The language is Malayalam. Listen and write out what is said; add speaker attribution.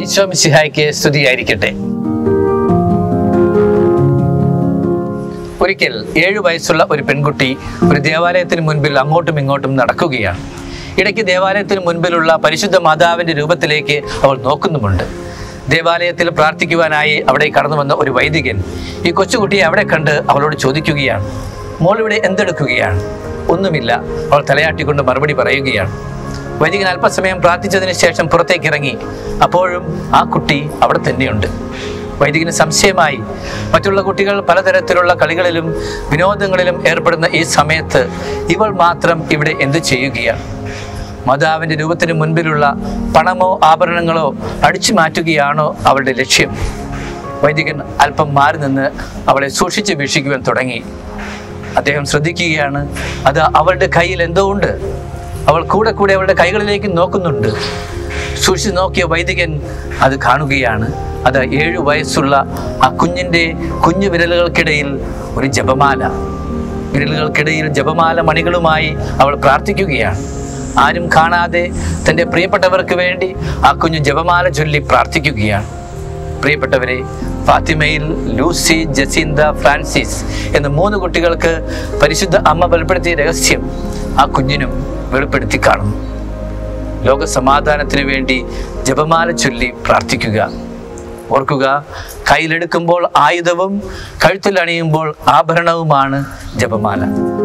Speaker 1: ഈശോ മിശിഹായ്ക്ക് സ്തുതിയായിരിക്കട്ടെ ഒരിക്കൽ ഏഴു വയസ്സുള്ള ഒരു പെൺകുട്ടി ഒരു ദേവാലയത്തിന് മുൻപിൽ അങ്ങോട്ടും ഇങ്ങോട്ടും നടക്കുകയാണ് ഇടയ്ക്ക് ദേവാലയത്തിന് മുൻപിലുള്ള പരിശുദ്ധ മാതാവിന്റെ രൂപത്തിലേക്ക് അവൾ നോക്കുന്നുമുണ്ട് ദേവാലയത്തിൽ പ്രാർത്ഥിക്കുവാനായി അവിടെ കടന്നു വന്ന ഒരു വൈദികൻ ഈ കൊച്ചുകുട്ടിയെ അവിടെ കണ്ട് അവളോട് ചോദിക്കുകയാണ് മോൾ ഇവിടെ എന്തെടുക്കുകയാണ് ഒന്നുമില്ല അവൾ തലയാട്ടിക്കൊണ്ട് മറുപടി പറയുകയാണ് വൈദികൻ അല്പസമയം പ്രാർത്ഥിച്ചതിന് ശേഷം പുറത്തേക്ക് ഇറങ്ങി അപ്പോഴും ആ കുട്ടി അവിടെ തന്നെയുണ്ട് വൈദികന് സംശയമായി മറ്റുള്ള കുട്ടികൾ പലതരത്തിലുള്ള കളികളിലും വിനോദങ്ങളിലും ഏർപ്പെടുന്ന ഈ സമയത്ത് ഇവൾ മാത്രം ഇവിടെ എന്തു ചെയ്യുകയാണ് മാതാവിൻ്റെ രൂപത്തിന് മുൻപിലുള്ള പണമോ ആഭരണങ്ങളോ അടിച്ചു മാറ്റുകയാണോ അവളുടെ ലക്ഷ്യം വൈദികൻ അല്പം മാറി നിന്ന് അവളെ സൂക്ഷിച്ച് വീക്ഷിക്കുവാൻ തുടങ്ങി അദ്ദേഹം ശ്രദ്ധിക്കുകയാണ് അത് അവളുടെ കയ്യിൽ എന്തോ ഉണ്ട് അവൾ കൂടെ കൂടെ അവളുടെ കൈകളിലേക്ക് നോക്കുന്നുണ്ട് സൂക്ഷിച്ച് നോക്കിയ വൈദികൻ അത് കാണുകയാണ് അത് ഏഴു വയസ്സുള്ള ആ കുഞ്ഞിൻ്റെ കുഞ്ഞു വിരലുകൾക്കിടയിൽ ഒരു ജപമാല വിരലുകൾക്കിടയിൽ ജപമാല മണികളുമായി അവൾ പ്രാർത്ഥിക്കുകയാണ് ആരും കാണാതെ തൻ്റെ പ്രിയപ്പെട്ടവർക്ക് വേണ്ടി ആ കുഞ്ഞു ജപമാല ചൊല്ലി പ്രാർത്ഥിക്കുകയാണ് പ്രിയപ്പെട്ടവരെ ഫാത്തിമയിൽ ലൂസി ജസീന്ത ഫ്രാൻസിസ് എന്ന മൂന്ന് കുട്ടികൾക്ക് പരിശുദ്ധ അമ്മ വെളിപ്പെടുത്തിയ രഹസ്യം ആ കുഞ്ഞിനും വെളിപ്പെടുത്തി കാണുന്നു ലോക സമാധാനത്തിന് വേണ്ടി ജപമാല ചൊല്ലി പ്രാർത്ഥിക്കുക ഓർക്കുക കയ്യിലെടുക്കുമ്പോൾ ആയുധവും കഴുത്തിൽ അണിയുമ്പോൾ ആഭരണവുമാണ് ജപമാല